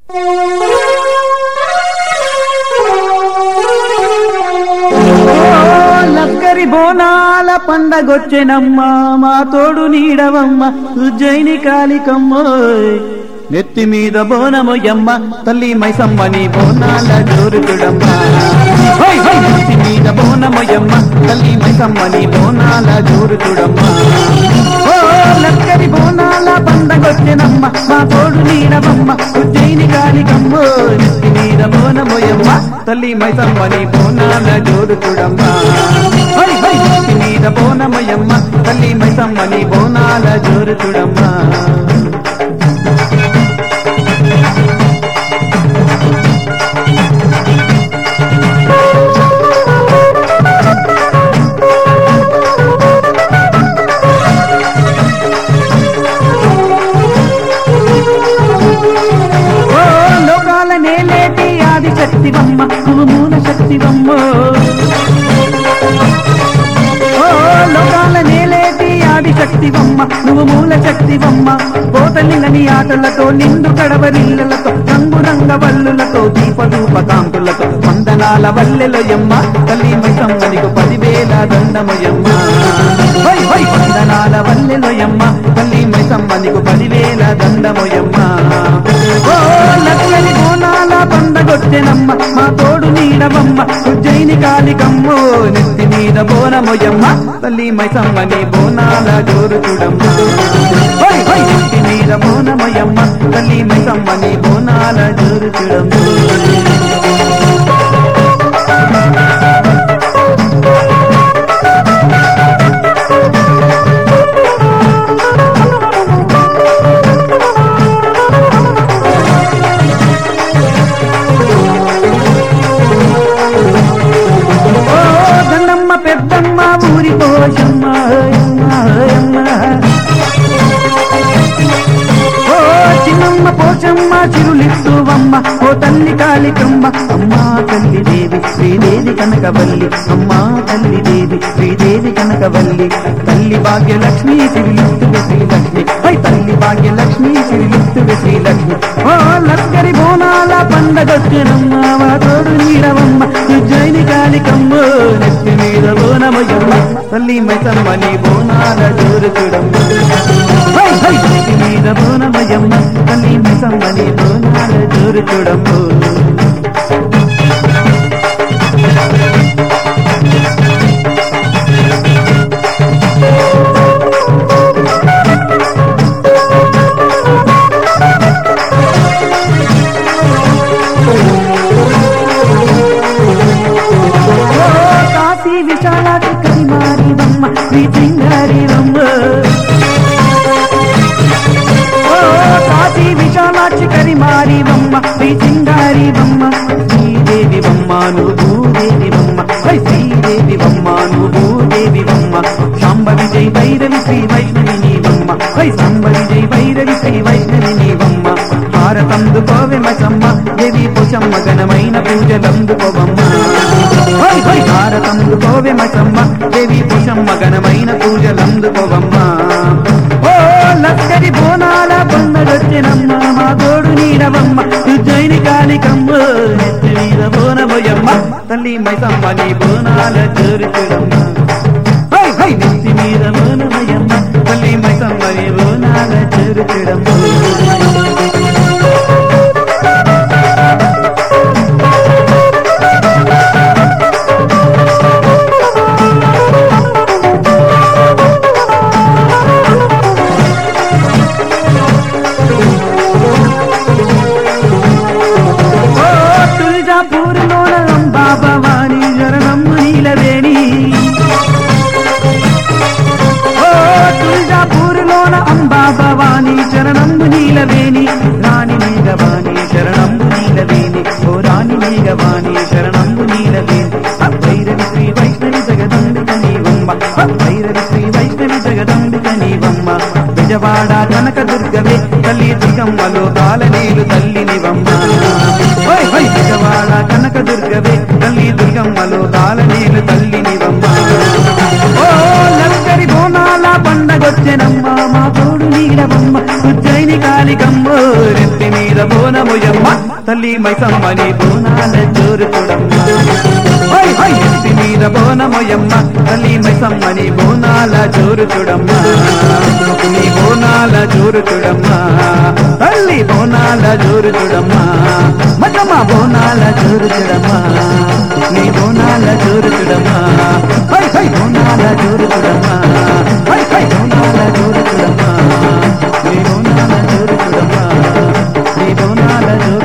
లక్కరి బోనాల పండగొచ్చెనమ్మ మా తోడు నీడవమ్మ ఉజ్జయిని కాలికమ్మ నెత్తి మీద బోనమొయ్యమ్మ తల్లి మైసమ్మని బోనాల జోరుతుడమ్మ హై, హై, నెత్తి మీద బోనమొయ్యమ్మ తల్లి మైసమ్మని బోనాల జోరుతుడమ్మ ఓ లక్కరి బోనాల పండగొచ్చెనమ్మ మా తోడు నీడవమ్మ ఉజ్జయిని కాలికమ్మ నెత్తి మీద బోనమొయ్యమ్మ తల్లి మైసమ్మని బోనాల జోరుతుడమ్మ హై, హై, నెత్తి మీద బోనమొయ్యమ్మ తల్లి మైసమ్మని బోనాల జోరుతుడమ్మ ఓ లోకాల నేలేటి ఆది శక్తివమ్మ నువ్వు మూల శక్తివమ్మ ఓ లోకాల నేలేటి ఆది శక్తివమ్మ నువ్వు మూల శక్తివమ్మ కోతలింగని ఆటలతో నిండు కడవరిల్లలతో రంగు రంగ వల్లులతో దీపదూప కాంతులతో వందనాల వల్లెలొయమ్మ తల్లి మైసమ్మనికు పదివేల దండమయమ్మ హై హై వందనాల వల్లెలొయమ్మ తల్లి మైసమ్మనికు పదివేల దండమయమ్మ ఓ లక్కని బోనాల పండగొచ్చెనమ్మ మా తోడు నీడవమ్మ ఉజ్జయిని కాలికమ్మ నెత్తి మీద బోనమొయ్యమ్మ తల్లి మైసమ్మని బోనాల జోరు చూడమ్మ హై హై నెత్తి మీద బోనమొయ్యమ్మ తల్లి మైసమ్మని బోనాల జోరు చూడమ్మ ఓ దండమ్మ పెద్దమ్మ ఊరి పోషమ్మ ఓయమ్మ, ఓయమ్మ. ఓ చిన్నమ్మ పోచమ్మ చిరులిత్తువమ్మ ఓ తల్లి కాళికమ్మ అమ్మా తల్లి దేవి శ్రీదేవి కనకవల్లి అమ్మా తల్లి దేవి శ్రీదేవి కనకవల్లి తల్లి భాగ్యలక్ష్మి సిరిలిత్తువ శ్రీలక్ష్మి ఓయ్ తల్లి భాగ్యలక్ష్మి సిరిలిత్తువ శ్రీలక్ష్మి ఓ లక్కరి బోనాల పండగొచ్చినమ్మ మా తోడు నీడవమ్మ ఉజ్జయిని కాళికమ్మ నెత్తి మీద బోనమయ్యమ్మ తల్లి మైసమ్మని బోనాల జోరు చూడమ్మ హై హై నెత్తి మీద బోనమయ్యమ్మ తల్లి మైసమ్మని బోనాల జోరు చూడమ్మ ఓ కాశీ విశాలాటి కరిమారి బొమ్మ శ్రీ సింగారి బొమ్మ ఓ కాశీ విశాలాక్షి కరిమారి బొమ్మ శ్రీ సింగారి బొమ్మ శ్రీదేవి బొమ్మను భూదేవి బొమ్మ హై శ్రీదేవి బొమ్మను భూదేవి బొమ్మ శాంబ విజయ్ భైరవి శ్రీ వైష్ణవి నీ బొమ్మ హై శాంబ విజయ్ భైరవి శ్రీ వైష్ణవి నీ బొమ్మ భారతందుకోవె మసమ్మ దేవి పుషమ్మ ఘనమైన పూజలందుకోవమ్మ హై హై భారతందుకోవె మసమ్మ దేవి పుషమ్మ ఘనమైన పూజలందుకోవమ్మ ఓ లక్కరి బోనాల పండగొచ్చినమ్మ మా తోడు నీడవమ్మ ఉజ్జయిని కాలికమ్మ నెత్తి మీద బోనమోయమ్మ తల్లి మైసమ్మ నీ బోనాల జోరుచుడమ్మ హై హై నెత్తి మీద బోనమోయమ్మ తల్లి మైసమ్మ నీ బోనాల జోరుచుడమ్మ ఓ తులజాపూర్లోన అంబా భవాని జరణమ్మ నీలవేణి ఓ తులజాపూర్లోన అంబా భవాని శరణమ్ము నీలవేణి రాణి మేఘవాణి శరణమ్ము నీలవేణి ఓ రాణి మేఘవాణి శరణమ్ము నీలవేణి భైరవి శ్రీ వైష్ణవి జగదంబిక నీవమ్మ భైరవి శ్రీ వైష్ణవి జగదంబిక నీవమ్మ విజవాడ కనక దుర్గవే తల్లి దిగమ్మలో కాలనీలు తల్లి నివమ్మ హోయ్ హోయ్ విజవాడ కనక దుర్గవే తల్లి దుర్గమ్మలో కాలనీలు తల్లి నివమ్మ ఓ లక్కరి బోనాల పండగొచ్చెనమ్మ మా తోడు నీడవమ్మ ఉజ్జయిని కాలికమ్మ రెత్తి మీద మీద బోనముయమ్మ తల్లి మైసమ్మని బోనాల జోరు చూడమ్మ హై హై ఎత్తి మీద బోనముయమ్మ తల్లి మైసమ్మని బోనాల జోరు చూడమ్మ నీ బోనాల జోరు చూడమ్మ తల్లి బోనాల జోరు చూడమ్మ మజమ్మ బోనాల జోరు చూడమ్మ నీ బోనాల జోరు చూడమ్మ హై హై బోనాల జోరు చూడమ్మ హై హై బోనాల జోరు చూడమ్మ నీ బోనాల జోరు చూడమ్మ నీ బోనాల జోరు